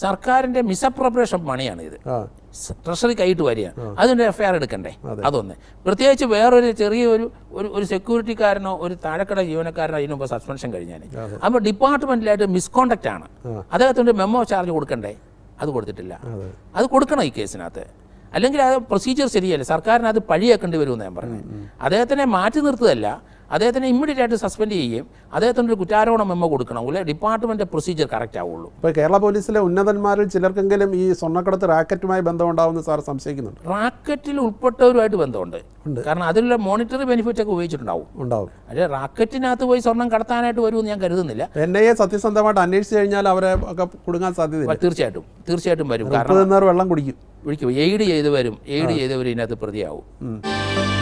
സർക്കാരിൻ്റെ മിസ്അപ്രോപ്രിയേഷൻ മണിയാണ് ഇത് ആ ട്രഷറി കൈയിട്ട് വരികയാണ് അതിൻ്റെ എഫ് ഐ ആർ എടുക്കണ്ടേ അതൊന്ന് പ്രത്യേകിച്ച് വേറൊരു ചെറിയൊരു ഒരു ഒരു സെക്യൂരിറ്റിക്കാരനോ ഒരു താഴെക്കട ജീവനക്കാരനോ അതിന് മുമ്പ് സസ്പെൻഷൻ കഴിഞ്ഞാൽ അപ്പോൾ ഡിപ്പാർട്ട്മെൻറ്റിലായിട്ട് മിസ്കോണ്ടക്റ്റ് ആണ് അദ്ദേഹത്തിൻ്റെ മെമ്മോ ചാർജ് കൊടുക്കണ്ടേ അത് കൊടുത്തിട്ടില്ല അത് കൊടുക്കണം ഈ കേസിനകത്ത് അല്ലെങ്കിൽ അത് പ്രൊസീജിയർ ശരിയല്ല സർക്കാരിന് അത് പഴിയാക്കേണ്ടി വരുമെന്ന് ഞാൻ പറഞ്ഞു അദ്ദേഹത്തിനെ മാറ്റി നിർത്തുകയല്ല അദ്ദേഹത്തിനെ ഇമ്മീഡിയറ്റ് ആയിട്ട് സസ്പെൻഡ് ചെയ്യുകയും അദ്ദേഹത്തിന് ഒരു കുറ്റാരോപണ മെമ്മോ കൊടുക്കണം അല്ലെ ഡിപ്പാർട്ട്മെൻറ്റ് പ്രൊസീജിയർ കറക്റ്റ് ആവുള്ളൂ ഇപ്പോൾ കേരള പോലീസിലെ ഉന്നതന്മാരിൽ ചിലർക്കെങ്കിലും ഈ സ്വർണ്ണക്കടത്ത് റാക്കറ്റുമായി ബന്ധമുണ്ടാവുമെന്ന് സാർ സംശയിക്കുന്നുണ്ട് റാക്കറ്റിൽ ഉൾപ്പെട്ടവരുമായിട്ട് ബന്ധമുണ്ട് കാരണം അതിലുള്ള മോണിറ്ററി ബെനിഫിറ്റ് ഒക്കെ ഉപയോഗിച്ചിട്ടുണ്ടാവും ഉണ്ടാവും പക്ഷേ റാക്കറ്റിനകത്ത് പോയി സ്വർണം കടത്താനായിട്ട് വരുമെന്ന് ഞാൻ കരുതുന്നില്ല എൻ ഐ എ സത്യസന്ധമായിട്ട് അന്വേഷിച്ച് കഴിഞ്ഞാൽ അവരെ ഒക്കെ കുടുങ്ങാൻ സാധ്യതയില്ല അപ്പോൾ തീർച്ചയായിട്ടും തീർച്ചയായിട്ടും വരും ഉപ്പ് കാരണം തിന്നവർ വെള്ളം കുടിക്കും വിളിക്കും എയ്ഡ് ചെയ്തവരും എയ്ഡ് ചെയ്തവരും ഇതിനകത്ത് പ്രതിയാവും ഉം.